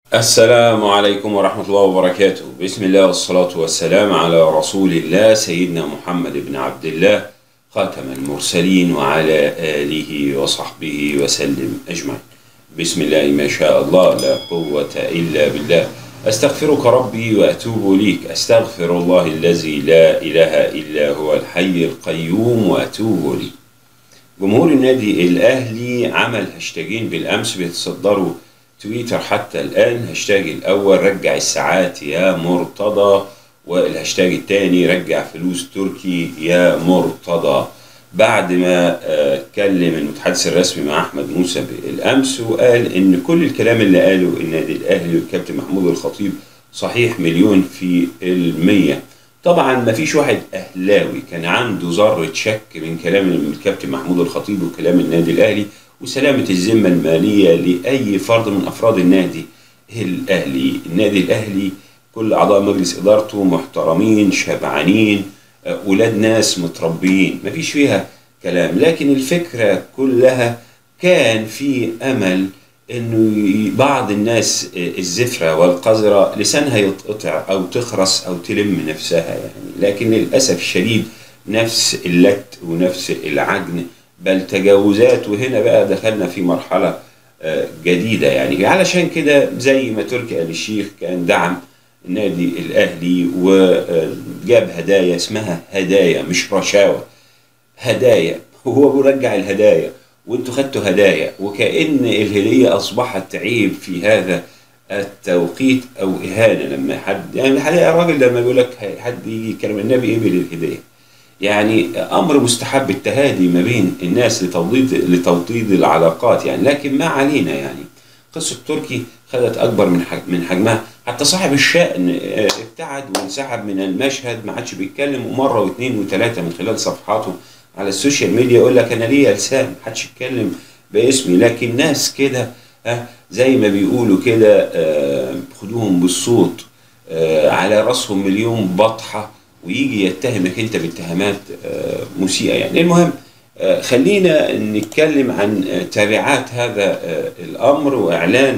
السلام عليكم ورحمة الله وبركاته بسم الله والصلاة والسلام على رسول الله سيدنا محمد بن عبد الله خاتم المرسلين وعلى آله وصحبه وسلم أجمعين بسم الله ما شاء الله لا قوة إلا بالله أستغفرك ربي وأتوب إليك أستغفر الله الذي لا إله إلا هو الحي القيوم وأتوب إليه جمهور النادي الأهلي عمل هاشتاجين بالأمس بيتصدروا تويتر حتى الآن هاشتاج الأول رجع الساعات يا مرتضى والهاشتاج الثاني رجع فلوس تركي يا مرتضى بعد ما آه، اتكلم المتحدث الرسمي مع احمد موسى بالامس وقال ان كل الكلام اللي قاله النادي الاهلي والكابتن محمود الخطيب صحيح مليون في المية طبعا ما فيش واحد اهلاوي كان عنده ذرة شك من كلام الكابتن محمود الخطيب وكلام النادي الاهلي وسلامة الذمة المالية لأي فرد من أفراد النادي الأهلي النادي الأهلي كل أعضاء مجلس إدارته محترمين شبعانين آه، ولاد ناس متربيين مفيش فيها كلام لكن الفكرة كلها كان في أمل انه ي- بعض الناس آه، الزفرة والقذرة لسانها يتقطع او تخرس او تلم نفسها يعني لكن للاسف الشديد نفس اللت ونفس العجن بل تجاوزات وهنا بقى دخلنا في مرحلة آه، جديدة يعني علشان كده زي ما تركي آل الشيخ كان دعم النادي الأهلي وجاب هدايا اسمها هدايا مش رشاوى هدايا وهو بيرجع الهدايا وانتوا خدتوا هدايا وكأن الهدية أصبحت عيب في هذا التوقيت أو إهانة لما حد يعني الحقيقة الراجل لما بيقول لك حد يجي يتكلم النبي قبل الهدية يعني امر مستحب التهادي ما بين الناس لتوطيد لتوطيد العلاقات يعني لكن ما علينا يعني قصه تركي خدت اكبر من حج من حجمها حتى صاحب الشأن آه، ابتعد وانسحب من المشهد ما عادش بيتكلم ومره واثنين وثلاثه من خلال صفحاته على السوشيال ميديا يقول لك انا ليا لسان ما حدش يتكلم باسمي لكن ناس كده آه، زي ما بيقولوا كده آه، خدوهم بالصوت آه، على راسهم مليون بطحه ويجي يتهمك انت باتهامات آه، مسيئه يعني المهم آه، خلينا نتكلم عن آه، تبعات هذا آه، الامر واعلان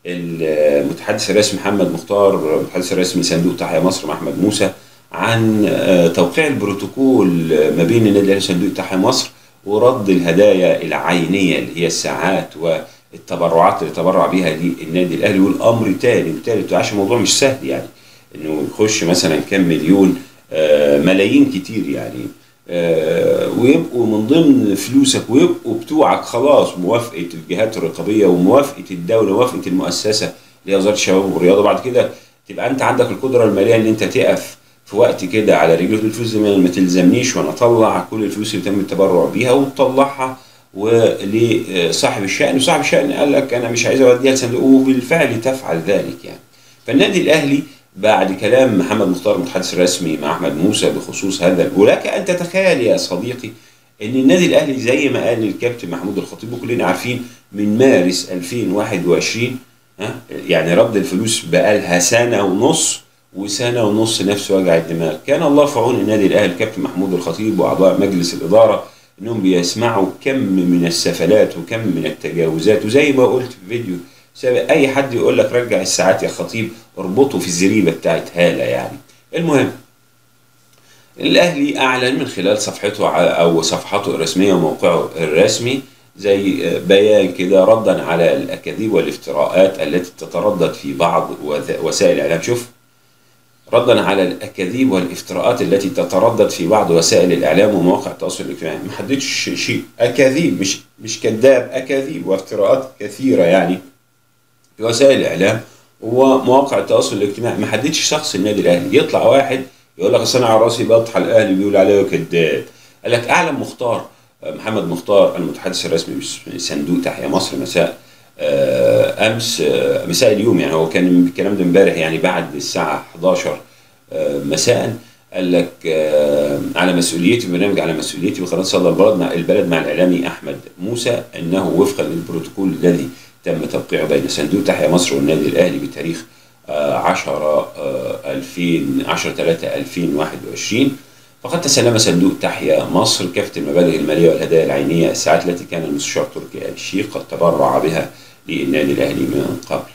المتحدث الرسمي محمد مختار المتحدث الرسمي صندوق تحيا مصر مع احمد موسى عن آه، توقيع البروتوكول آه، ما بين النادي الاهلي وصندوق تحيا مصر ورد الهدايا العينيه اللي هي الساعات والتبرعات اللي تبرع بها للنادي الاهلي والامر تاني وتالت عشان الموضوع مش سهل يعني انه يخش مثلا كام مليون آه، ملايين كتير يعني آه، ويبقوا من ضمن فلوسك ويبقوا بتوعك خلاص موافقه الجهات الرقابيه وموافقه الدوله وموافقه المؤسسه اللي هي وزاره الشباب والرياضه بعد كده تبقى انت عندك القدره الماليه ان انت تقف في وقت كده على رجلك الفلوس دي ما ما تلزمنيش وانا اطلع كل الفلوس اللي تم التبرع بيها وتطلعها ولصاحب الشأن وصاحب الشأن قال لك انا مش عايز اوديها لصندوق وبالفعل تفعل ذلك يعني فالنادي الاهلي بعد كلام محمد مختار المتحدث الرسمي مع احمد موسى بخصوص هذا ولك ان تتخيل يا صديقي ان النادي الاهلي زي ما قال الكابتن محمود الخطيب وكلنا عارفين من مارس 2021 ها يعني رد الفلوس بقالها سنه ونص وسنه ونص نفس وجع الدماغ كان الله في عون النادي الاهلي الكابتن محمود الخطيب واعضاء مجلس الاداره انهم بيسمعوا كم من السفلات وكم من التجاوزات وزي ما قلت في فيديو سابق اي حد يقول لك رجع الساعات يا خطيب اربطه في الزريبه بتاعت هاله يعني المهم الاهلي اعلن من خلال صفحته ع- او صفحته الرسميه وموقعه الرسمي زي آه، بيان كده ردا على الاكاذيب والافتراءات التي تتردد في بعض وذ- وسائل الاعلام شوف ردا على الاكاذيب والافتراءات التي تتردد في بعض وسائل الاعلام ومواقع التواصل الاجتماعي ما حددش شيء اكاذيب مش مش كذاب اكاذيب وافتراءات كثيره يعني في وسائل الاعلام ومواقع التواصل الاجتماعي ما حددش شخص النادي الاهلي يطلع واحد يقول لك أصل انا على راسي بطحى الاهلي بيقول عليه كذاب قال لك اعلم مختار محمد مختار المتحدث الرسمي بصندوق تحيا مصر مساء آه، امس آه، مساء اليوم يعني هو كان الكلام ده امبارح يعني بعد الساعه 11 آه، مساء قال لك آه، على مسؤوليتي برنامج على مسؤوليتي وقناه صدى البلد مع البلد مع الاعلامي احمد موسى انه وفقا للبروتوكول الذي تم توقيعه بين صندوق تحيا مصر والنادي الاهلي بتاريخ آه، 10 آه، 2000 10 3 2021 فقد تسلم صندوق تحيا مصر كافة المبالغ المالية والهدايا العينية الساعات التي كان المستشار تركي آل الشيخ قد تبرع بها للنادي الأهلي من قبل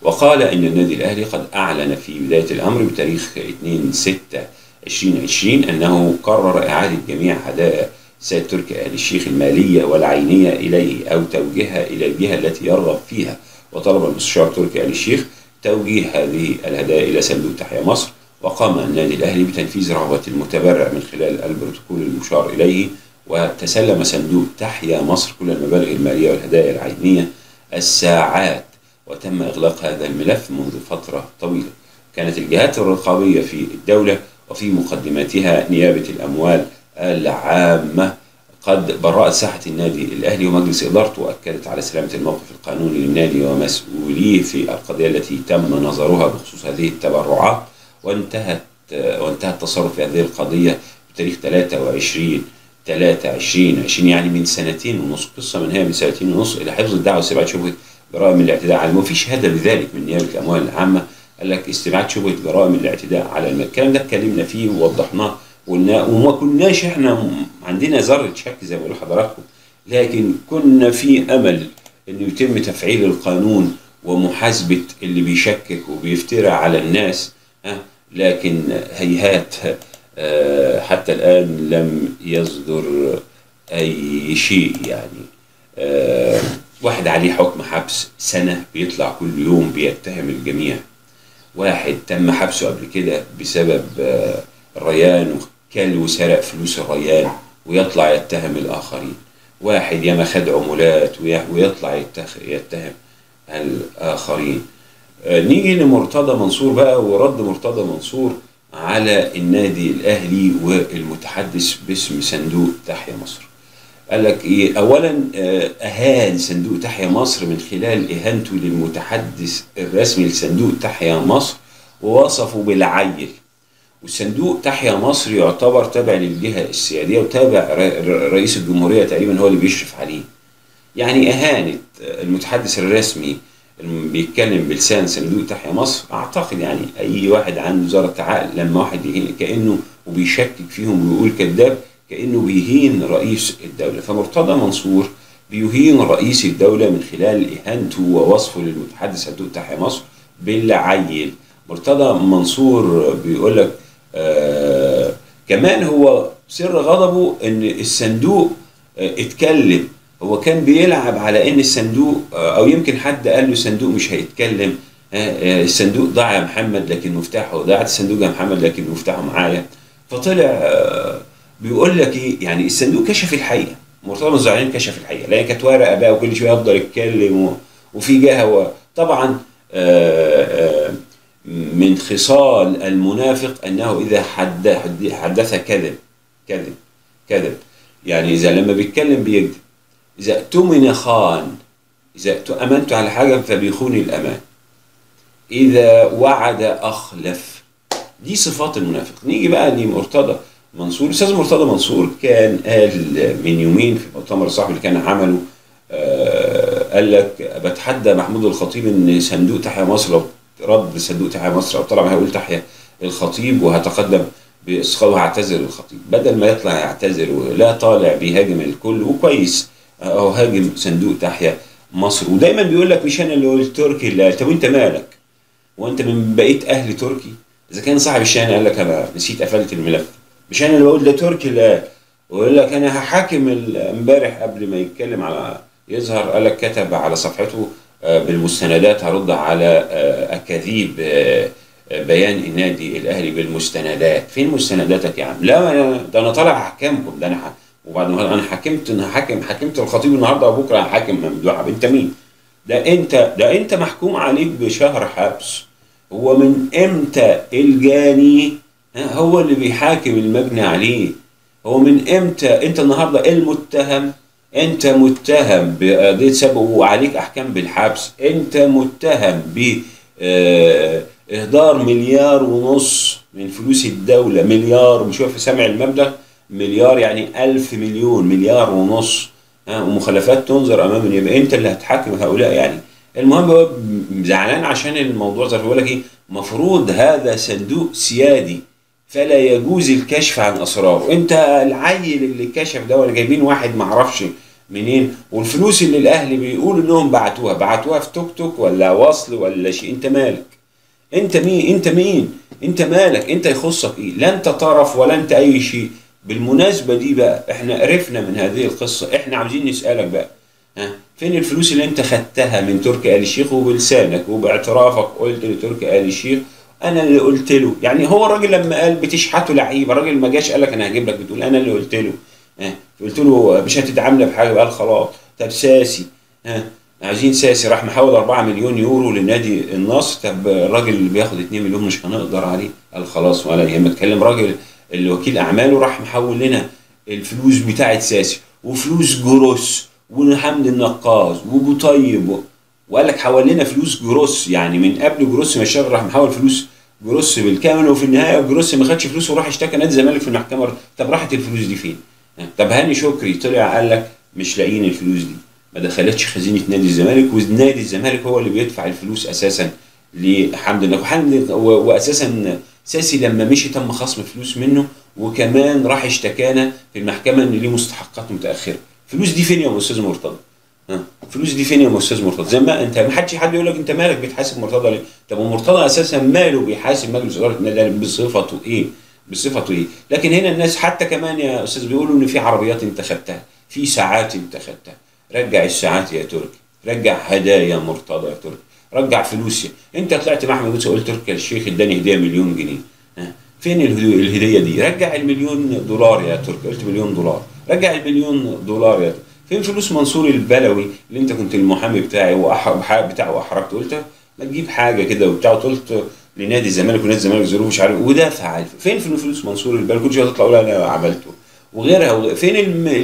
وقال ان النادي الاهلي قد اعلن في بدايه الامر بتاريخ 2 6 2020 انه قرر اعاده جميع هدايا سيد تركي آل الشيخ الماليه والعينيه اليه او توجيهها الى الجهه التي يرغب فيها وطلب المستشار تركي آل الشيخ توجيه هذه الهدايا الى صندوق تحيا مصر وقام النادي الاهلي بتنفيذ رغبه المتبرع من خلال البروتوكول المشار اليه وتسلم صندوق تحيا مصر كل المبالغ الماليه والهدايا العينيه الساعات وتم اغلاق هذا الملف منذ فتره طويله. كانت الجهات الرقابيه في الدوله وفي مقدماتها نيابه الاموال العامه قد برأت ساحة النادي الأهلي ومجلس إدارته وأكدت على سلامة الموقف القانوني للنادي ومسؤوليه في القضية التي تم نظرها بخصوص هذه التبرعات وانتهت وانتهى التصرف في هذه القضية بتاريخ 23 23 20 يعني من سنتين ونص قصة من هي من سنتين ونص إلى حفظ الدعوة واستبعاد شبهة جرائم الاعتداء على المال وفي شهادة بذلك من نيابة الأموال العامة قال لك استبعاد شبهة جرائم الاعتداء على المال الكلام ده اتكلمنا فيه ووضحناه وقلنا وما كناش احنا عندنا ذرة شك زي ما بقول لحضراتكم لكن كنا في أمل إنه يتم تفعيل القانون ومحاسبة اللي بيشكك وبيفترى على الناس ها لكن هيهات آه، حتى الآن لم يصدر أي شيء يعني آه، واحد عليه حكم حبس سنة بيطلع كل يوم بيتهم الجميع واحد تم حبسه قبل كده بسبب آه، الريان وكل وسرق فلوس الريان ويطلع يتهم الآخرين واحد ياما خد عمولات وي- ويطلع يتخ- يتهم الآخرين آه، نيجي لمرتضى منصور بقى ورد مرتضى منصور على النادي الأهلي والمتحدث باسم صندوق تحيا مصر قال لك ايه اولا آه، اهان صندوق تحيا مصر من خلال اهانته للمتحدث الرسمي لصندوق تحيا مصر ووصفه بالعيل والصندوق تحيا مصر يعتبر تابع للجهه السياديه وتابع ر- ر- رئيس الجمهوريه تقريبا هو اللي بيشرف عليه يعني اهانه المتحدث الرسمي اللي بيتكلم بلسان صندوق تحيا مصر اعتقد يعني اي واحد عنده ذره عقل لما واحد يهين كانه وبيشكك فيهم ويقول كذاب كانه بيهين رئيس الدوله فمرتضى منصور بيهين رئيس الدوله من خلال اهانته ووصفه للمتحدث صندوق تحيا مصر بالعيل مرتضى منصور بيقول لك آه كمان هو سر غضبه ان الصندوق آه اتكلم هو كان بيلعب على ان الصندوق آه او يمكن حد قال له الصندوق مش هيتكلم آه آه الصندوق ضاع يا محمد لكن مفتاحه ضاعت الصندوق يا محمد لكن مفتاحه معايا فطلع آه بيقول لك ايه يعني الصندوق كشف الحقيقه مرتضى منصور كشف الحقيقه لان كانت ورقه بقى وكل شويه يفضل يتكلم و- وفي جهه طبعا آه آه من خصال المنافق انه اذا حد حد- حدث كذب كذب كذب يعني اذا لما بيتكلم بيكذب اذا اؤتمن خان اذا امنت على حاجه فبيخون الامان اذا وعد اخلف دي صفات المنافق نيجي بقى لمرتضى منصور الاستاذ مرتضى منصور كان قال من يومين في مؤتمر الصحفي اللي كان عمله آه، قال لك بتحدى محمود الخطيب ان صندوق تحيا مصر لو رد صندوق تحيا مصر او طلع ما هيقول تحيا الخطيب وهتقدم باسقاط وهعتذر الخطيب بدل ما يطلع يعتذر ولا طالع بيهاجم الكل وكويس او هاجم صندوق تحيا مصر ودايما بيقول لك مش انا اللي قلت تركي لا طب وانت مالك وانت من بقيه اهل تركي اذا كان صاحب الشأن قال لك انا نسيت قفلت الملف مش انا اللي بقول ده تركي لا ويقول لك انا هحاكم ال- امبارح قبل ما يتكلم على يظهر قال لك كتب على صفحته آه، بالمستندات هرد على آه، اكاذيب آه، آه، بيان النادي الاهلي بالمستندات فين مستنداتك يا عم لا أنا- ده انا طالع احكامكم ده انا ح- وبعد ما انا حكمت انا حاكم حكمت الخطيب النهارده وبكره هحاكم ممدوح انت مين ده انت ده انت محكوم عليك بشهر حبس هو من امتى الجاني ها، هو اللي بيحاكم المجني عليه هو من امتى انت النهارده المتهم انت متهم بقضيه سبق وعليك احكام بالحبس انت متهم ب آه، اهدار مليار ونص من فلوس الدوله مليار مش في سامع المبلغ مليار يعني ألف مليون مليار ونص ها ومخالفات تنظر امام النيابه انت اللي هتحاكم هؤلاء يعني المهم هو زعلان عشان الموضوع زي ما بيقول لك ايه مفروض هذا صندوق سيادي فلا يجوز الكشف عن اسراره انت العيل اللي كشف ده ولا جايبين واحد ما اعرفش منين والفلوس اللي الاهل بيقولوا انهم بعتوها بعتوها في توك توك ولا وصل ولا شيء انت مالك انت مين انت مين انت مالك انت يخصك ايه لا انت طرف ولا انت اي شيء بالمناسبه دي بقى احنا عرفنا من هذه القصه احنا عاوزين نسالك بقى ها فين الفلوس اللي انت خدتها من تركي آل الشيخ وبلسانك وباعترافك قلت لتركي آل الشيخ انا اللي قلت له يعني هو الراجل لما قال بتشحته لعيبه الراجل ما جاش قال لك انا هجيب لك بتقول انا اللي قلت له ها قلت له مش هتتعامل بحاجه قال خلاص طب ساسي ها عايزين ساسي راح محول 4 مليون يورو لنادي النصر طب الراجل اللي بياخد 2 مليون مش هنقدر عليه قال خلاص ولا يهمك اتكلم راجل اللي وكيل اعماله راح محول لنا الفلوس بتاعه ساسي وفلوس جروس وحمد النقاز وبطيب وقال لك حول لنا فلوس جروس يعني من قبل جروس ما اشتغل راح محول فلوس جروس بالكامل وفي النهايه جروس ما خدش فلوس وراح اشتكى نادي الزمالك في المحكمه طب راحت الفلوس دي فين؟ طب هاني شكري طلع قال لك مش لاقيين الفلوس دي ما دخلتش خزينه نادي الزمالك ونادي الزمالك هو اللي بيدفع الفلوس اساسا لحمد الله وحمد واساسا ساسي لما مشي تم خصم فلوس منه وكمان راح اشتكانا في المحكمه ان ليه مستحقات متاخره فلوس دي فين يا استاذ مرتضى ها فلوس دي فين يا استاذ مرتضى زي ما انت ما حدش حد يقول لك انت مالك بتحاسب مرتضى ليه طب ومرتضى اساسا ماله بيحاسب مجلس اداره النادي الاهلي بصفته ايه بصفته ايه لكن هنا الناس حتى كمان يا استاذ بيقولوا ان في عربيات انت خدتها في ساعات انت خدتها رجع الساعات يا تركي رجع هدايا مرتضى يا تركي رجع فلوس انت طلعت مع احمد موسى قلت تركي الشيخ اداني هديه مليون جنيه ها فين الهديه دي رجع المليون دولار يا تركي قلت مليون دولار رجع المليون دولار يا تركي فين فلوس منصور البلوي اللي انت كنت المحامي بتاعي وأحرق بتاعه واحرجت قلت ما تجيب حاجه كده وبتاع قلت لنادي الزمالك ونادي الزمالك ظروف مش عارف ودافع فين فلوس منصور البلوي كل شويه تطلع اقول انا عملته وغيرها فين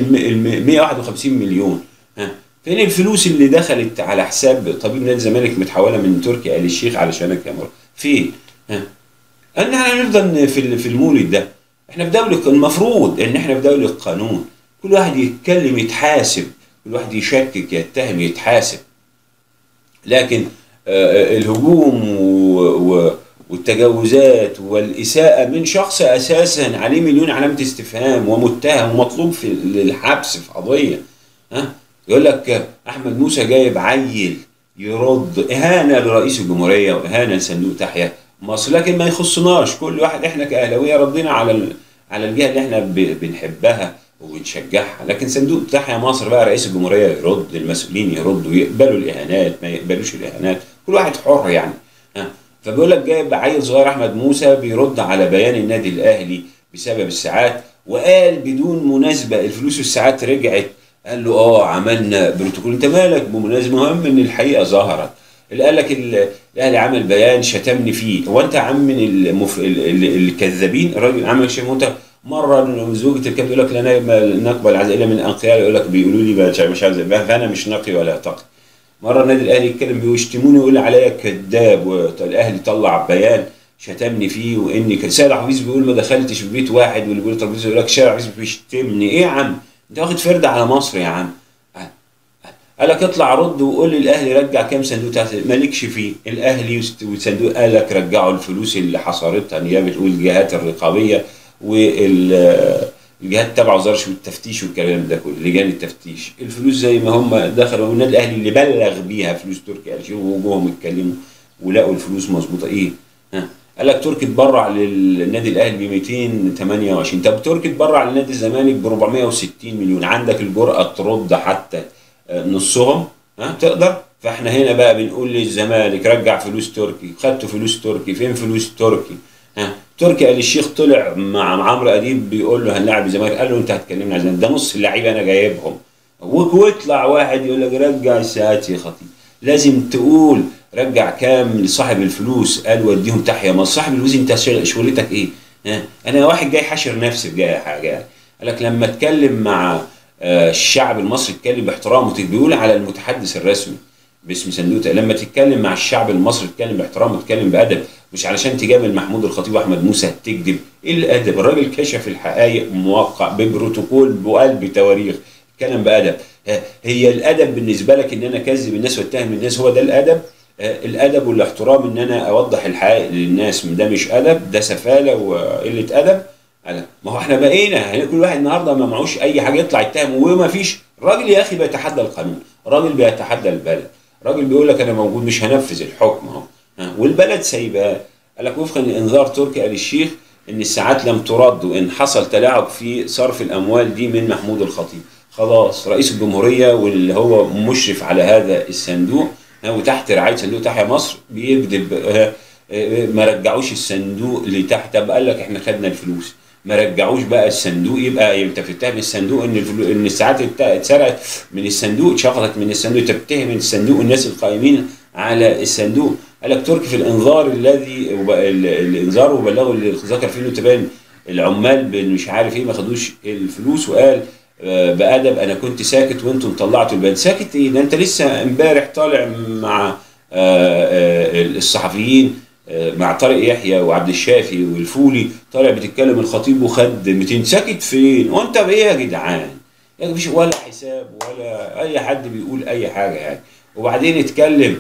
ال 151 مليون ها فين الفلوس اللي دخلت على حساب طبيب نادي الزمالك متحوله من تركي آل الشيخ علشانك يا مرة فين ها ان احنا نفضل في في المولد ده احنا في دوله المفروض ان احنا في دوله قانون كل واحد يتكلم يتحاسب كل واحد يشكك يتهم يتحاسب لكن الهجوم والتجاوزات والإساءة من شخص أساسا عليه مليون علامة استفهام ومتهم ومطلوب في الحبس في قضية ها يقول لك أحمد موسى جايب عيل يرد إهانة لرئيس الجمهورية وإهانة لصندوق تحيا مصر لكن ما يخصناش كل واحد إحنا كأهلاوية ردينا على على الجهة اللي إحنا بنحبها وبنشجعها لكن صندوق تحيا مصر بقى رئيس الجمهوريه يرد المسؤولين يردوا يقبلوا الاهانات ما يقبلوش الاهانات كل واحد حر يعني ها فبيقول لك جايب عيل صغير احمد موسى بيرد على بيان النادي الاهلي بسبب الساعات وقال بدون مناسبه الفلوس والساعات رجعت قال له اه عملنا بروتوكول انت مالك بمناسبه مهم ان الحقيقه ظهرت اللي قال لك الاهلي عمل بيان شتمني فيه هو انت عم من المف... الكذابين الراجل عمل شيء انت مره زوجة الكابتن يقول لك لا نقبل عزائله من انقياء يقول لك بيقولوا لي مش عايز فانا مش نقي ولا تقي مره النادي الاهلي يتكلم بيشتموني ويقول عليا كذاب والاهلي طلع بيان شتمني فيه واني سيد حفيظ بيقول ما دخلتش في بيت واحد واللي بيقول ترابيزه يقول لك شارع حفيظ بيشتمني ايه يا عم انت واخد فرده على مصر يا عم قال لك اطلع رد وقول للاهلي رجع كام صندوق تحت مالكش فيه الاهلي والصندوق قال لك رجعوا الفلوس اللي حصرتها نيابه والجهات الرقابيه والجهات تبع وزاره التفتيش والكلام ده كله لجان التفتيش الفلوس زي ما هم دخلوا والنادي الاهلي اللي بلغ بيها فلوس تركي آل الشيخ وجوهم اتكلموا ولقوا الفلوس مظبوطه ايه ها قال لك تركي اتبرع للنادي الاهلي ب 228 طب تركي اتبرع لنادي الزمالك ب 460 مليون عندك الجرأه ترد حتى نصهم ها تقدر فاحنا هنا بقى بنقول للزمالك رجع فلوس تركي خدتوا فلوس تركي فين فلوس تركي ها تركي آل الشيخ طلع مع عمرو اديب بيقول له هنلاعب الزمالك قال له انت هتكلمني عن ده نص اللعيبه انا جايبهم ويطلع واحد يقول لك رجع الساعات يا خطيب لازم تقول رجع كام لصاحب الفلوس قال وديهم تحيا مصر صاحب الفلوس انت شغلتك ايه؟ ها انا واحد جاي حاشر نفسي بجاي حاجه قال لك لما اتكلم مع الشعب المصري اتكلم باحترام بيقول على المتحدث الرسمي باسم صندوق لما تتكلم مع الشعب المصري تتكلم باحترام وتتكلم بادب مش علشان تجامل محمود الخطيب واحمد موسى تكذب ايه الادب الراجل كشف الحقائق موقع ببروتوكول وقلب تواريخ اتكلم بادب هي الادب بالنسبه لك ان انا اكذب الناس واتهم الناس هو ده الادب الادب والاحترام ان انا اوضح الحقائق للناس ده مش ادب ده سفاله وقله ادب ما هو احنا بقينا كل واحد النهارده ما معهوش اي حاجه يطلع يتهم وما فيش الراجل يا اخي بيتحدى القانون راجل بيتحدى البلد راجل بيقول لك انا موجود مش هنفذ الحكم اهو ها، والبلد سايباه قال لك وفقا لانذار تركي آل الشيخ ان الساعات لم ترد وان حصل تلاعب في صرف الاموال دي من محمود الخطيب خلاص رئيس الجمهوريه واللي هو مشرف على هذا الصندوق ها، وتحت رعايه صندوق تحيا مصر بيكذب آه، آه، ما رجعوش الصندوق لتحت طب قال لك احنا خدنا الفلوس ما رجعوش بقى الصندوق يبقى انت بتتهم الصندوق ان الفلو... ان الساعات ات- اتسرقت من الصندوق اتشفطت من الصندوق تتهم الصندوق الناس القائمين على الصندوق قال لك تركي في الانذار الذي وب... ال- الانذار وبلغوا اللي ذكر فيه تبان العمال بال- مش عارف ايه ما خدوش الفلوس وقال آه، بادب انا كنت ساكت وانتم طلعتوا البلد ساكت ايه ده انت لسه امبارح طالع مع آه، آه، الصحفيين آه، مع طارق يحيى وعبد الشافي والفولي طالع بتتكلم الخطيب وخد 200 ساكت فين وانت بايه يا جدعان يا مفيش ولا حساب ولا اي حد بيقول اي حاجه يعني وبعدين اتكلم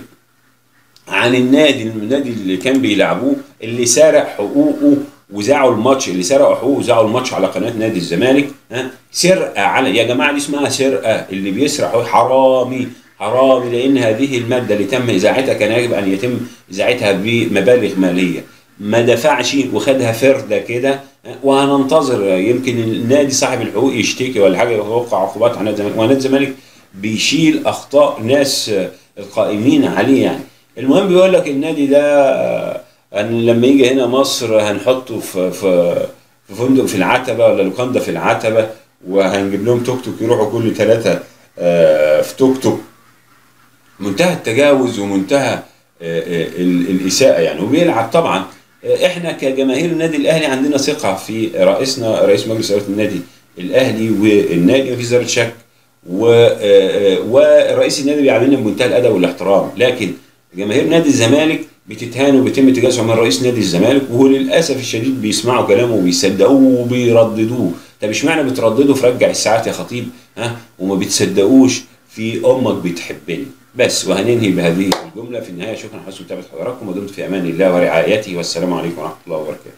عن النادي النادي اللي كان بيلعبوه اللي سرق حقوقه وذاعوا الماتش اللي سرقوا حقوقه وذاعوا الماتش على قناه نادي الزمالك ها سرقه على يا جماعه دي اسمها سرقه اللي بيسرق حقوق حرامي حرامي لان هذه الماده اللي تم اذاعتها كان يجب ان يتم اذاعتها بمبالغ ماليه ما دفعش وخدها فرده كده ها، وهننتظر يمكن النادي صاحب الحقوق يشتكي ولا حاجه يوقع عقوبات على نادي الزمالك ونادي الزمالك بيشيل اخطاء ناس آه، القائمين عليه يعني المهم بيقول لك النادي ده آه، ان لما يجي هنا مصر هنحطه في في في فندق في العتبه ولا لوكاندا في العتبه وهنجيب لهم توك توك يروحوا كل ثلاثه في توك توك منتهى التجاوز ومنتهى آه، آه، ال- الاساءه يعني وبيلعب طبعا آه، احنا كجماهير النادي الاهلي عندنا ثقه في رئيسنا رئيس مجلس اداره النادي الاهلي والنادي مفيش ذره شك و- آه، آه، ورئيس النادي بيعاملنا بمنتهى الادب والاحترام لكن جماهير نادي الزمالك بتتهان وبيتم تجاوزها من رئيس نادي الزمالك وهو للاسف الشديد بيسمعوا كلامه وبيصدقوه وبيرددوه طب اشمعنى بترددوا في رجع الساعات يا خطيب ها وما بتصدقوش في امك بتحبني بس وهننهي بهذه الجمله في النهايه شكرا حسن متابعه حضراتكم ودمتم في امان الله ورعايته والسلام عليكم ورحمه الله وبركاته